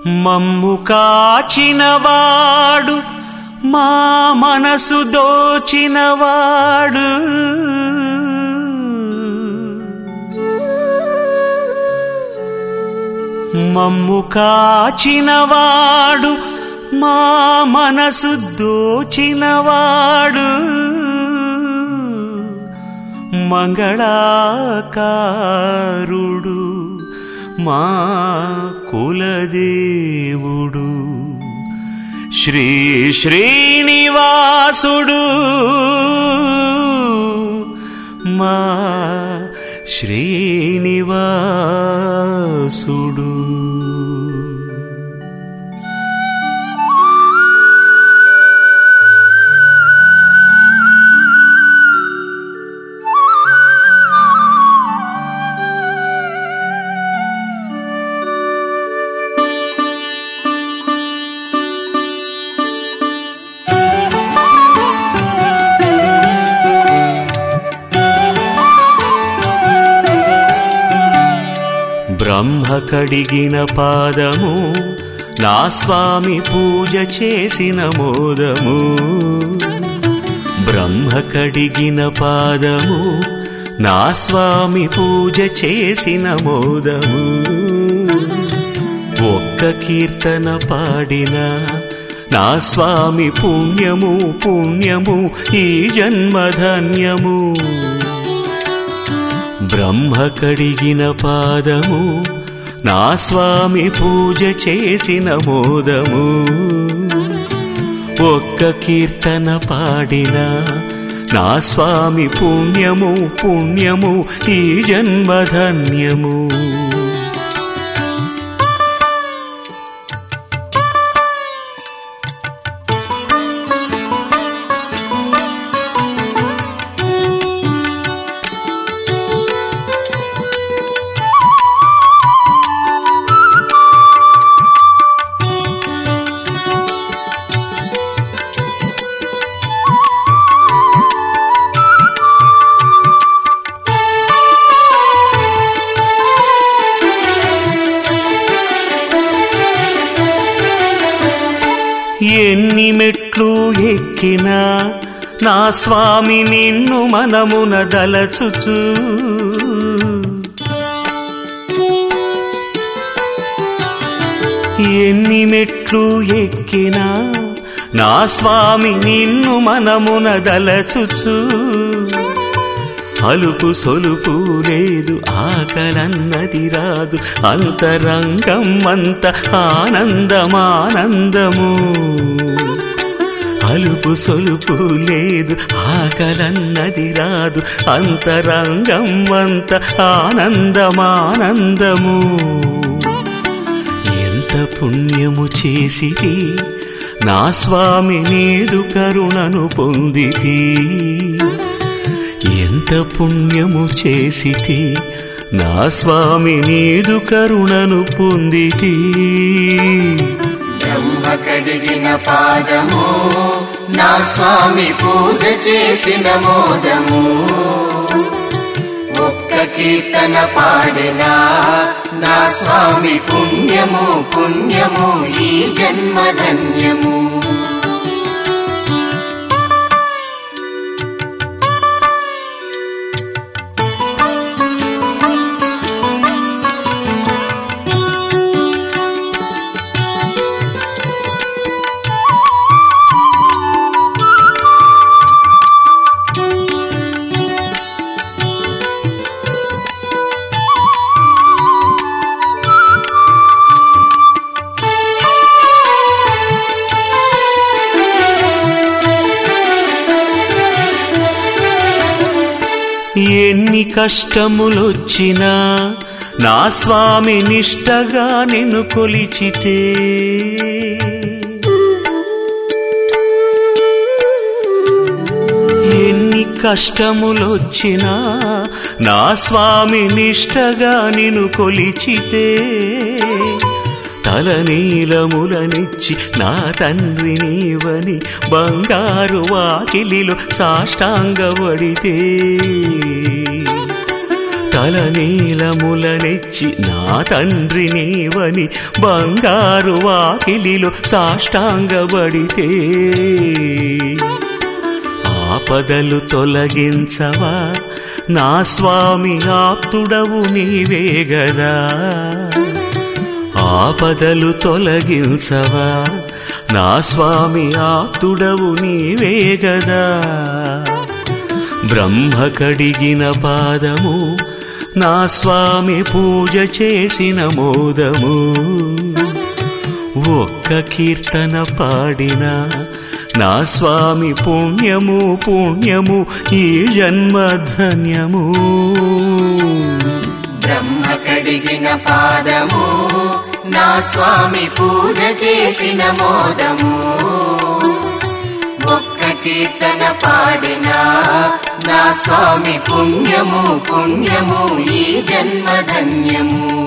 మమ్ము కాచినవాడు మా మనసు దోచినవాడు మమ్ము కాచినవాడు మా మనసు దోచినవాడు మంగళాకారుడు మా కులదేవుడు శ్రీ శ్రీనివాసుడు మా శ్రీనివాసుడు బ్రహ్మ కడిగిన పాదము నా స్వామి పూజ చేసిన మోదము బ్రహ్మ కడిగిన పాదము నా స్వామి పూజ చేసిన మోదము ఒక్క కీర్తన పాడిన నా స్వామి పుణ్యము పుణ్యము ఈ జన్మధన్యము బ్రహ్మ కడిగిన పాదము నా స్వామి పూజ చేసిన మోదము ఒక్క కీర్తన పాడిన నా స్వామి పుణ్యము పుణ్యము ఈ జన్మధన్యము ఎన్ని మెట్లు ఎక్కినా నా స్వామి నిన్ను మనమున దలచుచు ఎన్ని మెట్లు ఎక్కినా నా స్వామి నిన్ను మనమున దలచుచు అలుపు సొలుపు లేదు ఆకలన్నది రాదు అంతరంగం అంత ఆనందమానందము అలుపు సొలుపు లేదు ఆకలన్నది రాదు అంతరంగం అంత ఆనందమానందము ఎంత పుణ్యము చేసిది నా స్వామి నేడు కరుణను పొందితి ఎంత పుణ్యము చేసితి నా స్వామి నీదు కరుణను పొందితి బ్రహ్మ కడిగిన పాదము నా స్వామి పూజ చేసిన మోదము ఒక్క కీర్తన పాడినా నా స్వామి పుణ్యము పుణ్యము ఈ జన్మధన్యము ఎన్ని కష్టములొచ్చినా నా స్వామి నిష్టగా నిన్ను కొలిచితే ఎన్ని కష్టములొచ్చినా నా స్వామి నిష్టగా నిన్ను కొలిచితే తలనీలములనిచ్చి నా తండ్రి నీవని బంగారు వాకిలిలో సాష్టాంగవడితే తలనీలములనెచ్చి నా తండ్రి నీవని బంగారు వాకిలిలో సాష్టాంగబడితే ఆపదలు తొలగించవా నా స్వామి ఆప్తుడవు నీవే గదా ఆపదలు తొలగించవా నా స్వామి ఆప్తుడవు నీవే గదా బ్రహ్మ కడిగిన పాదము నా స్వామి పూజ చేసిన మోదము ఒక్క కీర్తన పాడిన నా స్వామి పుణ్యము పుణ్యము ఈ జన్మ ధన్యము బ్రహ్మ కడిగిన పాదము నా స్వామి పూజ చేసిన మోదము ఒక్క కీర్తన పాడిన నా స్వామి పుణ్యము పుణ్యము ఈ జన్మ ధన్యము